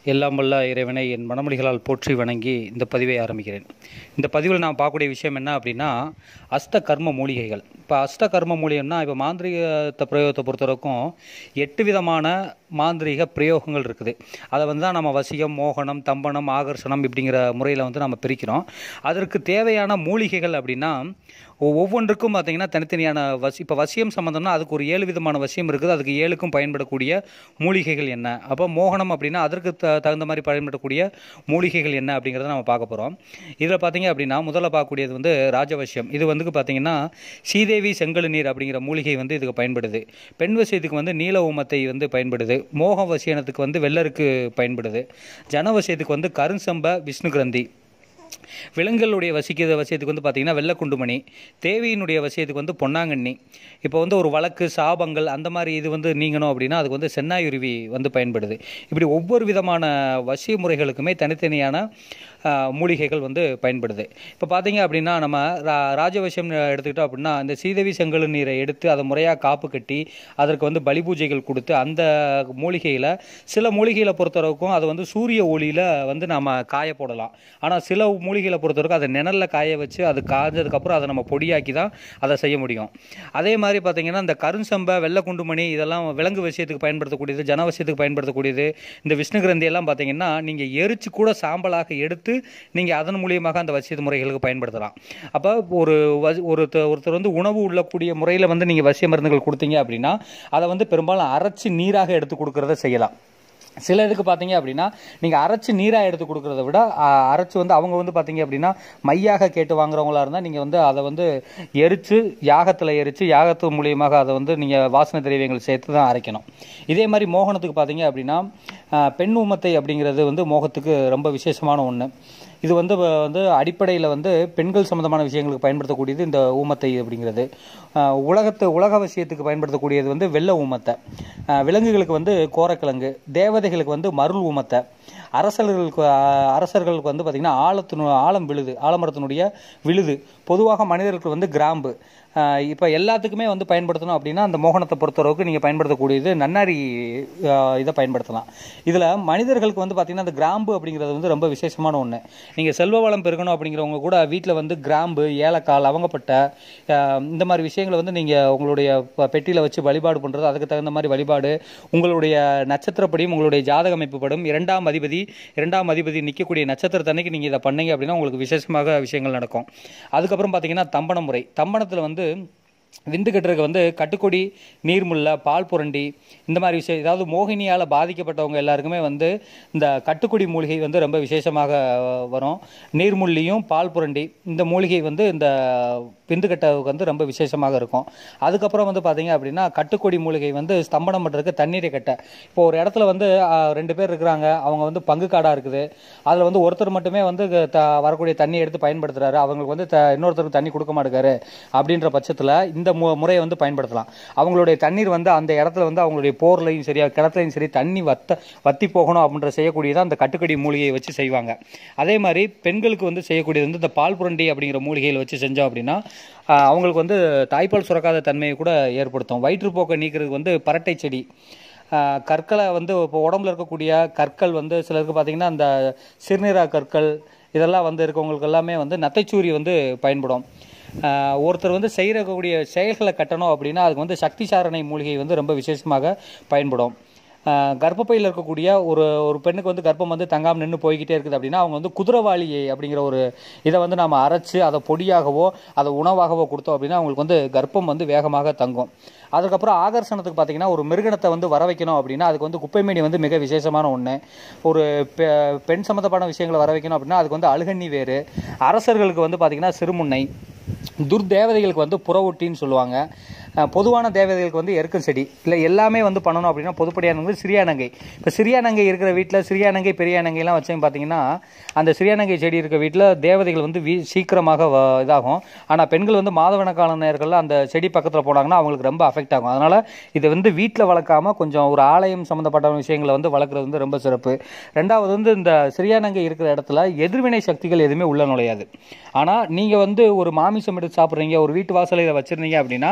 எல்லாம் வல்ல இறைவனை என் மனமொழிகளால் போற்றி வணங்கி இந்த பதிவை ஆரம்பிக்கிறேன் இந்த பதிவில் நான் பார்க்கக்கூடிய விஷயம் என்ன அப்படின்னா அஸ்த கர்ம மூலிகைகள் இப்போ அஸ்த கர்ம மூலிகைன்னா இப்போ மாந்திரிகத்தை பிரயோகத்தை பொறுத்தவரைக்கும் எட்டு விதமான மாந்திரீக பிரயோகங்கள் இருக்குது அதை வந்து தான் நம்ம வசியம் மோகனம் தம்பனம் ஆகர்ஷணம் இப்படிங்கிற முறையில் வந்து நம்ம பிரிக்கிறோம் அதற்கு தேவையான மூலிகைகள் அப்படின்னா ஒ- ஒவ்வொன்றுக்கும் பார்த்தீங்கன்னா தனித்தனியான வசி இப்போ வசியம் சம்மந்தம்னா அதுக்கு ஒரு ஏழு விதமான வசியம் இருக்குது அதுக்கு ஏழுக்கும் பயன்படக்கூடிய மூலிகைகள் என்ன அப்போ மோகனம் அப்படின்னா அதற்கு த தகுந்த மாதிரி பயன்படக்கூடிய மூலிகைகள் என்ன அப்படிங்கிறத நம்ம பார்க்க போகிறோம் இதில் பார்த்தீங்க அப்படின்னா முதல்ல பார்க்கக்கூடியது வந்து ராஜவசியம் இது வந்து பார்த்தீங்கன்னா சீதேவி செங்கழுநீர் அப்படிங்கிற மூலிகை வந்து இதுக்கு பயன்படுது பெண் வசியத்துக்கு வந்து நீல ஊமத்தை வந்து பயன்படுது மோக வசியனத்துக்கு வந்து வெள்ளருக்கு பயன்படுது ஜனவசியத்துக்கு வந்து கருஞ்சம்ப விஷ்ணு கிரந்தி விலங்குகளுடைய வசிக்கிற வசியத்துக்கு வந்து பார்த்தீங்கன்னா வெள்ளக்குண்டுமணி தேவியினுடைய வசியத்துக்கு வந்து பொன்னாங்கண்ணி இப்போ வந்து ஒரு வழக்கு சாபங்கள் அந்த மாதிரி இது வந்து நீங்கணும் அப்படின்னா அதுக்கு வந்து சென்னாயுருவி வந்து பயன்படுது இப்படி ஒவ்வொரு விதமான வசிய முறைகளுக்குமே தனித்தனியான ஆஹ், மூலிகைகள் வந்து பயன்படுது இப்போ பார்த்தீங்க அப்படின்னா நம்ம ரா ராஜவசியம் எடுத்துக்கிட்டோம் அப்படின்னா இந்த சீதவி செங்கல் நீரை எடுத்து அதை முறையாக காப்பு கட்டி அதற்கு வந்து பலி பூஜைகள் கொடுத்து அந்த மூலிகையில் சில மூலிகைகளை பொறுத்தவரைக்கும் அதை வந்து சூரிய ஒளியில் வந்து நம்ம காய போடலாம் ஆனால் சில மூலிகைகளை பொறுத்தவரைக்கும் அதை நிழல்ல காய வச்சு அது காய்ஞ்சதுக்கப்புறம் அதை நம்ம பொடியாக்கி தான் அதை செய்ய முடியும் அதே மாதிரி பார்த்தீங்கன்னா இந்த கருஞ்சம்பை வெள்ளை குண்டுமணி இதெல்லாம் விலங்கு விஷயத்துக்கு பயன்படுத்தக்கூடியது ஜனவசியத்துக்கு பயன்படுத்தக்கூடியது இந்த விஷ்ணு கிரந்தி எல்லாம் பார்த்தீங்கன்னா நீங்கள் எரிச்சு கூட சாம்பலாக எடுத்து நீங்கள் அதன் மூலியமாக அந்த வசிய முறைகளுக்கு பயன்படுத்தலாம் அப்போ ஒரு வசி- ஒருத்தர் ஒருத்தர் வந்து உணவு உள்ளக்கூடிய முறையில் வந்து நீங்கள் வசிய மருந்துகள் கொடுத்தீங்க அப்படின்னா அதை வந்து பெரும்பாலும் அரைச்சி நீராக எடுத்து கொடுக்கறத செய்யலாம் சில இதுக்கு பார்த்தீங்க அப்படின்னா நீங்கள் அரைச்சி நீராக எடுத்து கொடுக்கறத விட அ, அரைச்சு வந்து அவங்க வந்து பார்த்தீங்க அப்படின்னா மையாக கேட்டு வாங்குறவங்களா இருந்தால் நீங்கள் வந்து அதை வந்து எரித்து யாகத்தில் எரித்து யாகத்து மூலியமாக அதை வந்து நீங்கள் வாசனை திரவியங்கள் சேர்த்து தான் அரைக்கணும் இதே மாதிரி மோகனத்துக்கு பார்த்தீங்க அப்படின்னா அ, பெண் ஊமத்தை அப்படிங்கிறது வந்து மோகத்துக்கு ரொம்ப விசேஷமான ஒன்று இது வந்து வ- வந்து அடிப்படையில் வந்து பெண்கள் சம்பந்தமான விஷயங்களுக்கு பயன்படுத்தக்கூடியது இந்த ஊமத்தை அப்படிங்கிறது அஹ் உலகத்து உலக விஷயத்துக்கு பயன்படுத்தக்கூடியது வந்து வெள்ளை ஊமத்தை அஹ் விலங்குகளுக்கு வந்து கோரக்கிழங்கு தேவதைகளுக்கு வந்து மருள் ஊமத்தை அரசர்களுக்கு அஹ் அரசர்களுக்கு வந்து பார்த்திங்கன்னா ஆழத்தினு ஆழம் விழுது ஆலமரத்தினுடைய விழுது பொதுவாக மனிதர்களுக்கு வந்து கிராம்பு இப்போ எல்லாத்துக்குமே வந்து பயன்படுத்தணும் அப்படின்னா அந்த மோகனத்தை பொறுத்தளவுக்கு நீங்கள் பயன்படுத்தக்கூடியது நன்னாரி அஹ், இதை பயன்படுத்தலாம் இதில் மனிதர்களுக்கு வந்து பார்த்திங்கன்னா அந்த கிராம்பு அப்படிங்கிறது வந்து ரொம்ப விசேஷமான ஒன்று நீங்கள் செல்வ வளம் பெருகணும் அப்படிங்கிறவங்க கூட வீட்டில் வந்து கிராம்பு ஏலக்காய் லவங்கப்பட்டை அஹ், இந்த மாதிரி விஷயங்களை வந்து நீங்கள் உங்களுடைய பெட்டியில் வச்சு வழிபாடு பண்ணுறது அதுக்கு தகுந்த மாதிரி வழிபாடு உங்களுடைய நட்சத்திரப்படியும் உங்களுடைய ஜாதக அமைப்புப்படும் இரண்டாம் அதிபதி இரண்டாம் அதிபதி நிற்கக்கூடிய நட்சத்திரத்தன்னைக்கு நீங்கள் இதை பண்ணீங்க அப்படின்னா உங்களுக்கு விசேஷமாக விஷயங்கள் நடக்கும் அதுக்கப்புறம் பார்த்தீங்கன்னா தம்பன முறை தம்பனத்தில் வந்து விந்து கட்டுறதுக்கு வந்து கட்டுக்கொடி நீர்முல்லை பால் புரண்டி இந்த மாதிரி விஷயம் ஏதாவது மோகினியால் பாதிக்கப்பட்டவங்க எல்லாருக்குமே வந்து இந்த கட்டுக்கொடி மூலிகை வந்து ரொம்ப விசேஷமாக அஹ், வரும் நீர்முள்ளியும் பால் புரண்டி இந்த மூலிகை வந்து இந்த விந்து கட்டவுக்கு வந்து ரொம்ப விசேஷமாக இருக்கும் அதுக்கப்புறம் வந்து பார்த்தீங்க அப்படின்னா கட்டுக்கொடி மூலிகை வந்து ஸ்தம்பனம் பண்ணுறதுக்கு தண்ணீரை கட்ட இப்போ ஒரு இடத்துல வந்து அஹ், ரெண்டு பேர் இருக்கிறாங்க அவங்க வந்து பங்கு காடாக இருக்குது அதில் வந்து ஒருத்தர் மட்டுமே வந்து த வரக்கூடிய தண்ணி எடுத்து பயன்படுத்துறாரு அவங்களுக்கு வந்து த இன்னொருத்தருக்கு தண்ணி கொடுக்க மாட்டேங்காரு அப்படின்ற பட்சத்தில் இந்த மு முறையை வந்து பயன்படுத்தலாம் அவங்களுடைய தண்ணீர் வந்து அந்த இடத்துல வந்து அவங்களுடைய போர்லையும் சரி கிணத்துலையும் சரி தண்ணி வத்த வத்தி போகணும் அப்படின்ற செய்யக்கூடியதான் அந்த கட்டுக்கடி மூலிகையை வச்சு செய்வாங்க அதே மாதிரி பெண்களுக்கு வந்து செய்யக்கூடியது வந்து இந்த பால் புரண்டி அப்படிங்கிற மூலிகையில் வச்சு செஞ்சோம் அப்படின்னா ஆஹ், அவங்களுக்கு வந்து தாய்ப்பால் சுரக்காத தன்மையை கூட ஏற்படுத்தும் வயிற்றுப்போக்கை நீக்கிறதுக்கு வந்து பரட்டை செடி ஆஹ், கற்களை வந்து இப்போ உடம்புல இருக்கக்கூடிய கற்கள் வந்து சிலருக்கு பார்த்தீங்கன்னா அந்த சிறுநீரா கற்கள் இதெல்லாம் வந்து இருக்கவங்களுக்கு எல்லாமே வந்து நத்தைச்சூரி வந்து பயன்படும் ஆஹ், ஒருத்தர் வந்து செய்யக்கூடிய செயல்களை கட்டணும் அப்படின்னா அதுக்கு வந்து சக்தி சாரணை மூலிகை வந்து ரொம்ப விசேஷமாக பயன்படும் ஆஹ், கர்ப்பப்பையில் இருக்கக்கூடிய ஒரு ஒரு பெண்ணுக்கு வந்து கர்ப்பம் வந்து தங்காமல் நின்று போய்கிட்டே இருக்குது அப்படின்னா அவங்க வந்து குதிரவாளி அப்படிங்கிற ஒரு இதை வந்து நம்ம அரைச்சு அதை பொடியாகவோ அதை உணவாகவோ கொடுத்தோம் அப்படின்னா அவங்களுக்கு வந்து கர்ப்பம் வந்து வேகமாக தங்கும் அதுக்கப்புறம் ஆகர்ஷணத்துக்கு பார்த்தீங்கன்னா ஒரு மிருகணத்தை வந்து வர வைக்கணும் அப்படின்னா அதுக்கு வந்து குப்பைமேனி வந்து மிக விசேஷமான ஒன்று ஒரு பெ பெண் சம்மந்தப்பட்ட விஷயங்களை வர வைக்கணும் அப்படின்னா அதுக்கு வந்து அழுகண்ணி வேறு அரசர்களுக்கு வந்து பார்த்தீங்கன்னா சிறுமுன்னை துர்தேவதைகளுக்கு வந்து புறவொட்டின்னு சொல்லுவாங்க அஹ் பொதுவான தேவதைகளுக்கு வந்து எருக்கும் செடி இல்லை எல்லாமே வந்து பண்ணணும் அப்படின்னா பொதுப்படியான வந்து சிறியானங்கை இப்போ சிறியானங்கை இருக்கிற வீட்டில் சிறியானங்கை பெரியானங்கைலாம் வச்சோம் பார்த்தீங்கன்னா அந்த சிறியானங்கை செடி இருக்க வீட்டில் தேவதைகள் வந்து வீ சீக்கிரமாக வ- இதாகும் ஆனால் பெண்கள் வந்து மாதவன கால நேரங்களில் அந்த செடி பக்கத்தில் போனாங்கன்னா அவங்களுக்கு ரொம்ப அஃபெக்ட் ஆகும் அதனால் இதை வந்து வீட்டில் வளர்க்காம கொஞ்சம் ஒரு ஆலயம் சம்மந்தப்பட்ட விஷயங்களை வந்து வளர்க்குறது வந்து ரொம்ப சிறப்பு ரெண்டாவது வந்து இந்த சிறியானங்கை இருக்கிற இடத்துல எதிர்வினை சக்திகள் எதுவுமே உள்ள நுழையாது ஆனால் நீங்கள் வந்து ஒரு மாமிசம் எடுத்து சாப்பிட்றீங்க ஒரு வீட்டு வாசலில் வச்சிருந்தீங்க அப்படின்னா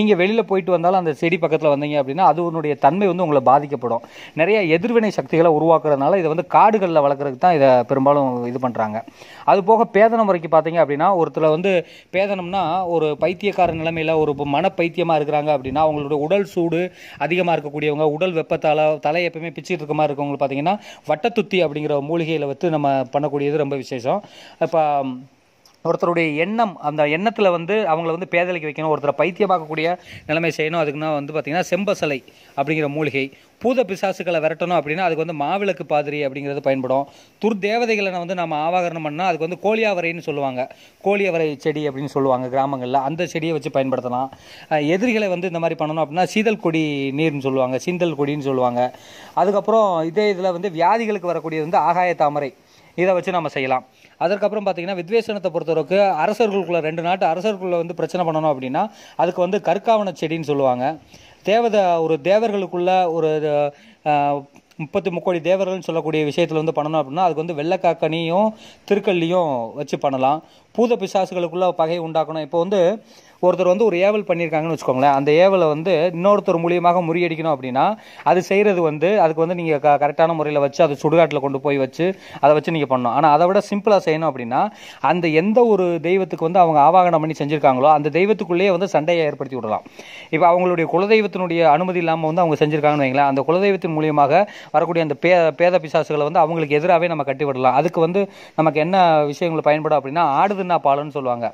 நீங்கள் வெளியில் போயிட்டு வந்தாலும் அந்த செடி பக்கத்தில் வந்தீங்க அப்படின்னா அதனுடைய தன்மை வந்து உங்களை பாதிக்கப்படும் நிறைய எதிர்வினை சக்திகளை உருவாக்குறதுனால இதை வந்து காடுகளில் வளர்க்குறதுக்கு தான் இதை பெரும்பாலும் இது பண்ணுறாங்க அது போக பேதனம் வரைக்கும் பார்த்தீங்க அப்படின்னா ஒருத்தர் வந்து பேதனம்னா ஒரு பைத்தியக்கார நிலைமையில் ஒரு மன பைத்தியமாக இருக்கிறாங்க அப்படின்னா அவங்களோட உடல் சூடு அதிகமாக இருக்கக்கூடியவங்க உடல் வெப்பத்தால் தலை எப்பவுமே பிச்சுட்டு இருக்க மாதிரி இருக்கவங்க பார்த்தீங்கன்னா வட்டத்துத்தி அப்படிங்கிற மூலிகையில் வச்சு நம்ம பண்ணக்கூடியது ரொம்ப விசேஷம் இப்போ ஒருத்தருடைய எண்ணம் அந்த எண்ணத்தில் வந்து அவங்கள வந்து பேதலைக்கு வைக்கணும் ஒருத்தரை பைத்தியமாக்கக்கூடிய நிலைமை செய்யணும் அதுக்குன்னா வந்து பார்த்திங்கன்னா செம்பசலை அப்படிங்கிற மூலிகை பூத பிசாசுகளை விரட்டணும் அப்படின்னா அதுக்கு வந்து மாவிளக்கு பாதிரி அப்படிங்கிறது பயன்படும் துர்தேவதைகளை வந்து நம்ம ஆவாகரணம் பண்ணால் அதுக்கு வந்து கோழியாவரைன்னு சொல்லுவாங்க கோழியவரை செடி அப்படின்னு சொல்லுவாங்க கிராமங்களில் அந்த செடியை வச்சு பயன்படுத்தலாம் அஹ் எதிரிகளை வந்து இந்த மாதிரி பண்ணணும் அப்படின்னா சீதல் கொடி நீர்னு சொல்லுவாங்க சீந்தல் கொடின்னு சொல்லுவாங்க அதுக்கப்புறம் இதே இதில் வந்து வியாதிகளுக்கு வரக்கூடியது வந்து ஆகாய தாமரை இதை வச்சு நம்ம செய்யலாம் அதற்கப்புறம் பார்த்தீங்கன்னா வித்வேசனத்தை பொறுத்தவரைக்கு அரசர்களுக்குள்ள ரெண்டு நாட்டு அரசர்களுக்குள்ள வந்து பிரச்சனை பண்ணணும் அப்படின்னா அதுக்கு வந்து கற்காவன செடின்னு சொல்லுவாங்க தேவத ஒரு தேவர்களுக்குள்ள ஒரு அஹ், முப்பத்தி முக்கோடி தேவர்கள்னு சொல்லக்கூடிய விஷயத்தில் வந்து பண்ணணும் அப்படின்னா அதுக்கு வந்து வெள்ளைக்காக்கனியும் திருக்கல்லியும் வச்சு பண்ணலாம் பூத பிசாசுகளுக்குள்ள பகை உண்டாக்கணும் இப்போ வந்து ஒருத்தர் வந்து ஒரு ஏவல் பண்ணியிருக்காங்கன்னு வச்சுக்கோங்களேன் அந்த ஏவலை வந்து இன்னொருத்தர் மூலியமாக முறியடிக்கணும் அப்படின்னா அது செய்கிறது வந்து அதுக்கு வந்து நீங்கள் க கரெக்டான முறையில் வச்சு அதை சுடுகாட்டில் கொண்டு போய் வச்சு அதை வச்சு நீங்கள் பண்ணணும் ஆனால் அதை விட சிம்பிளாக செய்யணும் அப்படின்னா அந்த எந்த ஒரு தெய்வத்துக்கு வந்து அவங்க ஆவாகனம் பண்ணி செஞ்சுருக்காங்களோ அந்த தெய்வத்துக்குள்ளேயே வந்து சண்டையை ஏற்படுத்தி விடலாம் இப்போ அவங்களுடைய குலதெய்வத்தினுடைய அனுமதி இல்லாமல் வந்து அவங்க செஞ்சுருக்காங்கன்னு வைங்களேன் அந்த குலதெய்வத்தின் மூலியமாக வரக்கூடிய அந்த பே பேத பிசாசுகளை வந்து அவங்களுக்கு எதிராகவே நம்ம கட்டி விடலாம் அதுக்கு வந்து நமக்கு என்ன விஷயங்கள் பயன்படும் அப்படின்னா ஆடுதுன்னா பாலன்னு சொல்லுவாங்க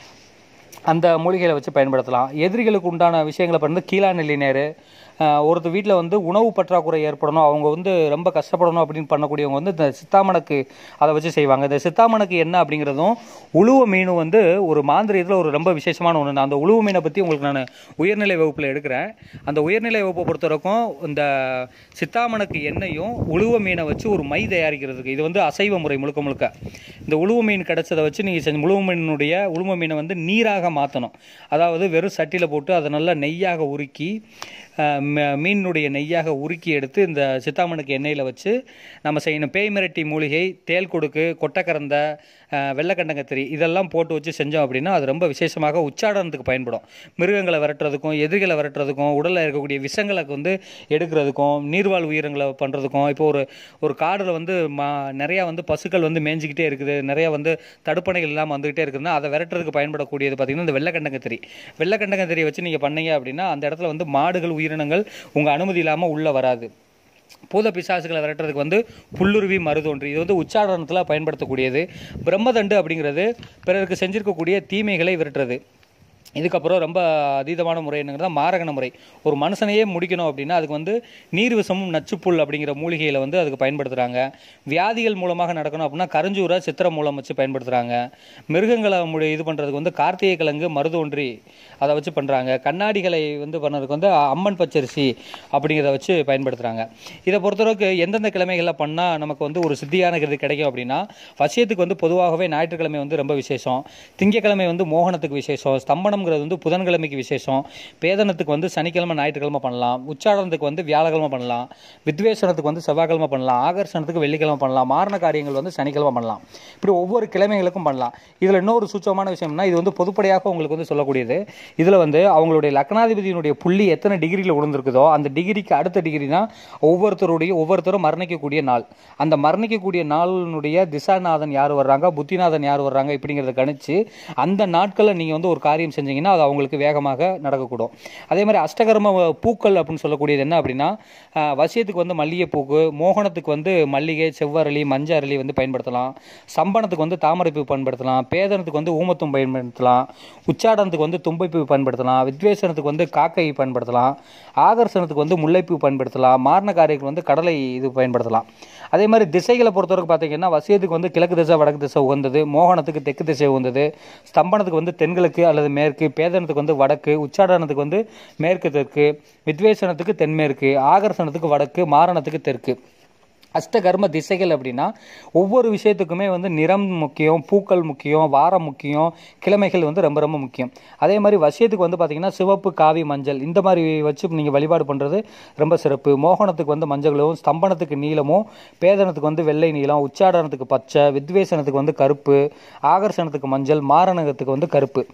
அந்த மூலிகைகளை வச்சு பயன்படுத்தலாம் எதிரிகளுக்கு உண்டான விஷயங்களை பண்ணது கீழா நெல்லி நேரு ஆஹ் ஒருத்தர் வீட்டில் வந்து உணவு பற்றாக்குறை ஏற்படணும் அவங்க வந்து ரொம்ப கஷ்டப்படணும் அப்படின்னு பண்ணக்கூடியவங்க வந்து இந்த சித்தாமணக்கு அதை வச்சு செய்வாங்க இந்த சித்தாமணக்கு என்ன அப்படிங்கிறதும் உழுவ மீன் வந்து ஒரு மாந்திரியத்தில் ஒரு ரொம்ப விசேஷமான ஒன்று நான் அந்த உழுவு மீனை பற்றி உங்களுக்கு நான் உயர்நிலை வகுப்பில் எடுக்கிறேன் அந்த உயர்நிலை வகுப்பை பொறுத்த வரைக்கும் இந்த சித்தாமணக்கு எண்ணெயும் உழுவ மீனை வச்சு ஒரு மை தயாரிக்கிறதுக்கு இது வந்து அசைவ முறை முழுக்க முழுக்க இந்த உழுவு மீன் கிடைச்சதை வச்சு நீங்கள் செஞ்ச உழுவு மீனுடைய உழுவ மீனை வந்து நீராக மாற்றணும் அதாவது வெறும் சட்டியில் போட்டு அதை நல்லா நெய்யாக உருக்கி அஹ், ம- மீனுடைய நெய்யாக உருக்கி எடுத்து இந்த சித்தாமணுக்கு எண்ணெயில் வச்சு நம்ம செய்யணும் பேய் மிரட்டி மூலிகை தேல் கொடுக்கு கொட்டக்கரந்த அஹ், வெள்ளைக்கண்டங்கத்திரி இதெல்லாம் போட்டு வச்சு செஞ்சோம் அப்படின்னா அது ரொம்ப விசேஷமாக உச்சாடனத்துக்கு பயன்படும் மிருகங்களை விரட்டுறதுக்கும் எதிரிகளை விரட்டுறதுக்கும் உடலில் இருக்கக்கூடிய விஷங்களை வந்து எடுக்கிறதுக்கும் நீர்வாழ் உயிரினங்களை பண்ணுறதுக்கும் இப்போ ஒரு ஒரு காடில் வந்து மா நிறையா வந்து பசுக்கள் வந்து மேய்ஞ்சிக்கிட்டே இருக்குது நிறையா வந்து தடுப்பணைகள் இல்லாமல் வந்துகிட்டே இருக்குதுன்னா அதை விரட்டுறதுக்கு பயன்படக்கூடியது பார்த்திங்கன்னா இந்த வெள்ளைக்கண்டங்கத்திரி வெள்ளைக்கண்டங்கத்திரியை வச்சு நீங்கள் பண்ணீங்க அப்படின்னா அந்த இடத்துல வந்து மாடுகள் உயிரினங்கள் உங்கள் அனுமதி இல்லாமல் உள்ளே வராது பூத பிசாசுகளை விரட்டுறதுக்கு வந்து புல்லுருவி மருதொன்று இது வந்து உச்சாரணத்தில் பயன்படுத்தக்கூடியது பிரம்மதண்டு அப்படிங்கிறது பிறருக்கு செஞ்சிருக்கக்கூடிய தீமைகளை விரட்டுறது இதுக்கப்புறம் ரொம்ப அதீதமான முறை என்னங்கிறதா மாரகண முறை ஒரு மனுஷனையே முடிக்கணும் அப்படின்னா அதுக்கு வந்து நீர் விஷமும் நச்சுப்புல் அப்படிங்கிற மூலிகையில் வந்து அதுக்கு பயன்படுத்துகிறாங்க வியாதிகள் மூலமாக நடக்கணும் அப்படின்னா கருஞ்சூரை சித்திர மூலம் வச்சு பயன்படுத்துகிறாங்க மிருகங்களை முடி இது பண்ணுறதுக்கு வந்து கார்த்திகை கிழங்கு மருது ஒன்றி அதை வச்சு பண்ணுறாங்க கண்ணாடிகளை வந்து பண்ணுறதுக்கு வந்து அம்மன் பச்சரிசி அப்படிங்கிறத வச்சு பயன்படுத்துகிறாங்க இதை பொறுத்தளவுக்கு எந்தெந்த கிழமைகளில் பண்ணால் நமக்கு வந்து ஒரு சித்தியான இது கிடைக்கும் அப்படின்னா வசியத்துக்கு வந்து பொதுவாகவே ஞாயிற்றுக்கிழமை வந்து ரொம்ப விசேஷம் திங்கக்கிழமை வந்து மோகனத்துக்கு விசேஷம் ஸ்தம்பனம்ங்கிறது வந்து புதன்கிழமைக்கு விசேஷம் பேதனத்துக்கு வந்து சனிக்கிழமை ஞாயிற்றுக்கிழமை பண்ணலாம் உச்சாரணத்துக்கு வந்து வியாழக்கிழமை பண்ணலாம் வித்வேஷனத்துக்கு வந்து செவ்வாய்க்கிழமை பண்ணலாம் ஆகர்ஷணத்துக்கு வெள்ளிக்கிழமை பண்ணலாம் மாரண காரியங்கள் வந்து சனிக்கிழமை பண்ணலாம் இப்படி ஒவ்வொரு கிழமைகளுக்கும் பண்ணலாம் இதில் இன்னொரு சூச்சமான விஷயம்னா இது வந்து பொதுப்படையாக உங்களுக்கு வந்து சொல்லக்கூடியது இதில் வந்து அவங்களுடைய லக்னாதிபதியினுடைய புள்ளி எத்தனை டிகிரியில் விழுந்திருக்குதோ அந்த டிகிரிக்கு அடுத்த டிகிரி தான் ஒவ்வொருத்தருடைய ஒவ்வொருத்தரும் மரணிக்கக்கூடிய நாள் அந்த மரணிக்கக்கூடிய நாளினுடைய திசாநாதன் யார் வர்றாங்க புத்திநாதன் யார் வர்றாங்க இப்படிங்கிறத கணிச்சு அந்த நாட்களில் நீங்கள் வந்து ஒரு காரியம் செஞ்சீங்கன்னா அது அவங்களுக்கு வேகமாக நடக்கக்கூடும் அதே மாதிரி அஷ்டகர்ம பூக்கள் அப்படின்னு சொல்லக்கூடியது என்ன அப்படின்னா ஆஹ், வசியத்துக்கு வந்து மல்லிகைப்பூக்கு மோகனத்துக்கு வந்து மல்லிகை செவ்வரளி மஞ்ச அரளி வந்து பயன்படுத்தலாம் சம்பனத்துக்கு வந்து தாமரைப்பூ பயன்படுத்தலாம் பேதனத்துக்கு வந்து ஊமத்தும் பயன்படுத்தலாம் உச்சாடனத்துக்கு வந்து தும்பைப்பூ பயன்படுத்தலாம் வித்வேஷனத்துக்கு வந்து காக்கை பயன்படுத்தலாம் ஆகர்ஷணத்துக்கு வந்து முல்லைப்பூ பயன்படுத்தலாம் மாரண காரியத்துக்கு வந்து கடலை இது பயன்படுத்தலாம் அதே மாதிரி திசைகளை பொறுத்தவரைக்கும் பார்த்தீங்கன்னா வசியத்துக்கு வந்து கிழக்கு திசை வடக்கு திசை உகந்தது மோகனத்துக்கு தெற்கு திசை உகந்தது ஸ்தம்பனத்துக்கு வந்து தென்கிழக்கு அல்லது மேற்கு பேதனத்துக்கு வந்து வடக்கு உச்சாடனத்துக்கு வந்து மேற்கு தெற்கு வித்வேஷனத்துக்கு தென்மேற்கு ஆகர்ஷணத்துக்கு வடக்கு மாரணத்துக்கு தெற்கு அஷ்டகர்ம திசைகள் அப்படின்னா ஒவ்வொரு விஷயத்துக்குமே வந்து நிறம் முக்கியம் பூக்கள் முக்கியம் வாரம் முக்கியம் கிழமைகள் வந்து ரொம்ப ரொம்ப முக்கியம் அதே மாதிரி வசியத்துக்கு வந்து பார்த்திங்கன்னா சிவப்பு காவி மஞ்சள் இந்த மாதிரி வச்சு நீங்கள் வழிபாடு பண்ணுறது ரொம்ப சிறப்பு மோகனத்துக்கு வந்து மஞ்சளும் ஸ்தம்பனத்துக்கு நீளமும் பேதனத்துக்கு வந்து வெள்ளை நீளம் உச்சாடனத்துக்கு பச்சை வித்வேஷனத்துக்கு வந்து கருப்பு ஆகர்ஷணத்துக்கு மஞ்சள் மாரணகத்துக்கு வந்து கருப்பு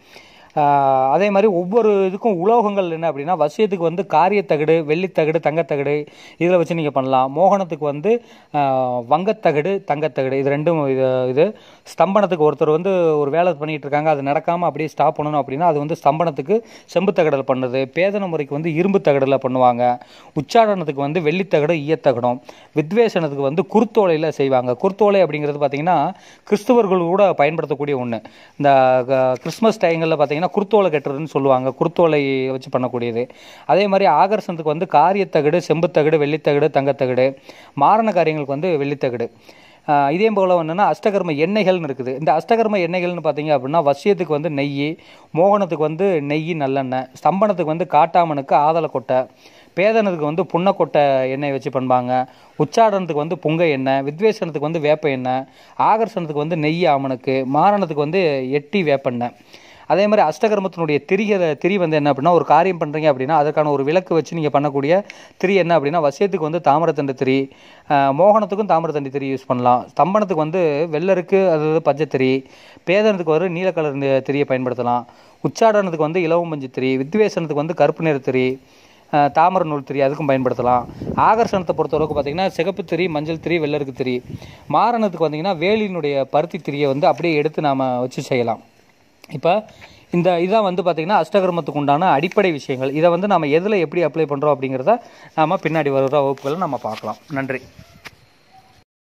ஆஹ் அதே மாதிரி ஒவ்வொரு இதுக்கும் உலோகங்கள் என்ன அப்படின்னா வசியத்துக்கு வந்து காரியத்தகடு வெள்ளித்தகடு தங்கத்தகடு இதில் வச்சு நீங்கள் பண்ணலாம் மோகனத்துக்கு வந்து ஆஹ் வங்கத்தகடு தங்கத்தகடு இது ரெண்டும் இது இது ஸ்தம்பனத்துக்கு ஒருத்தர் வந்து ஒரு வேலை பண்ணிட்டு இருக்காங்க அது நடக்காமல் அப்படியே ஸ்டாப் பண்ணணும் அப்படின்னா அது வந்து ஸ்தம்பனத்துக்கு செம்பு தகடில் பண்ணுது பேதன முறைக்கு வந்து இரும்பு தகடில் பண்ணுவாங்க உச்சாடனத்துக்கு வந்து வெள்ளித்தகடு ஈயத்தகடம் வித்வேஷனத்துக்கு வந்து குருத்தோலையில் செய்வாங்க குருத்தோலை அப்படிங்கிறது பார்த்தீங்கன்னா கிறிஸ்துவர்கள் கூட பயன்படுத்தக்கூடிய ஒன்று இந்த க- கிறிஸ்மஸ் டைங்களில் பார்த்தீங்கன்னா குருத்தோலை கட்டுறதுன்னு சொல்லுவாங்க குருத்தோலை வச்சு பண்ணக்கூடியது அதே மாதிரி ஆகர்ஷணத்துக்கு வந்து காரியத்தகடு செம்புத்தகடு வெள்ளித்தகடு தங்கத்தகடு மாரண காரியங்களுக்கு வந்து வெள்ளித்தகடு ஆஹ் இதே போல் என்னன்னா அஷ்டகர்ம எண்ணெய்கள்னு இருக்குது இந்த அஷ்டகர்ம எண்ணெய்கள்னு பார்த்தீங்க அப்படின்னா வசியத்துக்கு வந்து நெய் மோகனத்துக்கு வந்து நெய் நல்லெண்ணெய் ஸ்தம்பனத்துக்கு வந்து காட்டாமனுக்கு ஆதலை கொட்டை பேதனத்துக்கு வந்து புண்ணக்கொட்டை எண்ணெய் வச்சு பண்ணுவாங்க உச்சாடனத்துக்கு வந்து புங்க எண்ணெய் வித்வேஷனத்துக்கு வந்து வேப்ப எண்ணெய் ஆகர்ஷணத்துக்கு வந்து நெய் ஆமனுக்கு மாரணத்துக்கு வந்து எட்டி வேப்பெண்ணெய் அதே மாதிரி அஷ்டகர்மத்தினுடைய திரிகிற திரி வந்து என்ன அப்படின்னா ஒரு காரியம் பண்ணுறீங்க அப்படின்னா அதற்கான ஒரு விளக்கு வச்சு நீங்கள் பண்ணக்கூடிய திரி என்ன அப்படின்னா வசியத்துக்கு வந்து தாமிரத்தண்டு திரி ஆஹ் மோகனத்துக்கும் தாமிரத்தண்டு திரி யூஸ் பண்ணலாம் ஸ்தம்பனத்துக்கு வந்து வெள்ளருக்கு அதாவது பச்சைத்திரி பேதனத்துக்கு ஒரு நீல கலர் நி- திரியை பயன்படுத்தலாம் உச்சாடனத்துக்கு வந்து இலவம் பஞ்சு திரி வித்வேஷனத்துக்கு வந்து கருப்பு நிற திரி ஆஹ் தாமரை நூல் திரி அதுக்கும் பயன்படுத்தலாம் ஆகர்ஷணத்தை பொறுத்தளவுக்கு பார்த்தீங்கன்னா சிகப்பு திரி மஞ்சள் திரி வெள்ளருக்கு திரி மாரணத்துக்கு பார்த்தீங்கன்னா வேலியினுடைய பருத்தி திரியை வந்து அப்படியே எடுத்து நாம் வச்சு செய்யலாம் இப்போ இந்த இதான் வந்து பார்த்திங்கன்னா அஷ்டகர்மத்துக்கு உண்டான அடிப்படை விஷயங்கள் இதை வந்து நம்ம எதில் எப்படி அப்ளை பண்ணுறோம் அப்படிங்கிறத நாம் பின்னாடி வருகிற வகுப்புகளை நம்ம பார்க்கலாம் நன்றி